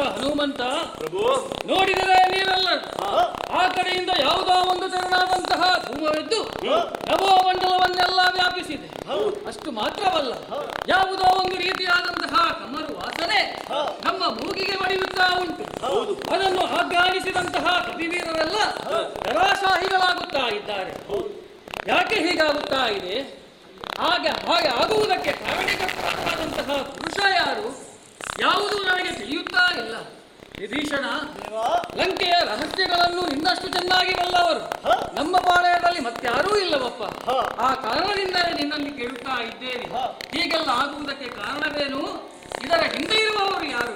ಹನುಮಂತ ಪ್ರಭು ನೋಡಿದರೆ ನೀವೆಲ್ಲರೂ ಆ ಕಡೆಯಿಂದ ಯಾವುದೋ ಒಂದು ತೆರನಾದಂತಹ ಧೂಮವೆದ್ದು ನಭೋಮಂಡಲವನ್ನೆಲ್ಲ ವ್ಯಾಪಿಸಿದೆ ಅಷ್ಟು ಮಾತ್ರವಲ್ಲ ಯಾವುದೋ ಒಂದು ರೀತಿಯಾದಂತಹ ಕಮರು ವಾಸನೆ ನಮ್ಮ ಮೂಗಿಗೆ ಬಡಿಯುತ್ತಾ ಉಂಟು ಅದನ್ನು ಆಘ್ರಾಣಿಸಿದಂತಹ ಕಪಿವೀರರೆಲ್ಲ ನಿರಾಶಾಹಿಗಳಾಗುತ್ತಾ ಇದ್ದಾರೆ ಯಾಕೆ ಹೀಗಾಗುತ್ತಾ ಇದೆ ಆಗ ಹಾಗೆ ಆಗುವುದಕ್ಕೆ ಕಾರಣಕರ್ತರಾದಂತಹ ಪುರುಷ ಯಾರು ಯಾವುದೂ ನನಗೆ ತಿಳಿಯುತ್ತಾ ಇಲ್ಲ ವಿಭೀಷಣ ಲಂಕೆಯ ರಹಸ್ಯಗಳನ್ನು ನಿನ್ನಷ್ಟು ಚೆನ್ನಾಗಿ ಬಲ್ಲವರು ನಮ್ಮ ಪಾಳಯದಲ್ಲಿ ಮತ್ಯಾರೂ ಇಲ್ಲವಪ್ಪ ಆ ಕಾರಣದಿಂದಲೇ ನಿನ್ನಲ್ಲಿ ಕೇಳುತ್ತಾ ಇದ್ದೇನೆ ಹೀಗೆಲ್ಲ ಆಗುವುದಕ್ಕೆ ಕಾರಣವೇನು ಇದರ ಹಿಂದೆ ಇರುವವರು ಯಾರು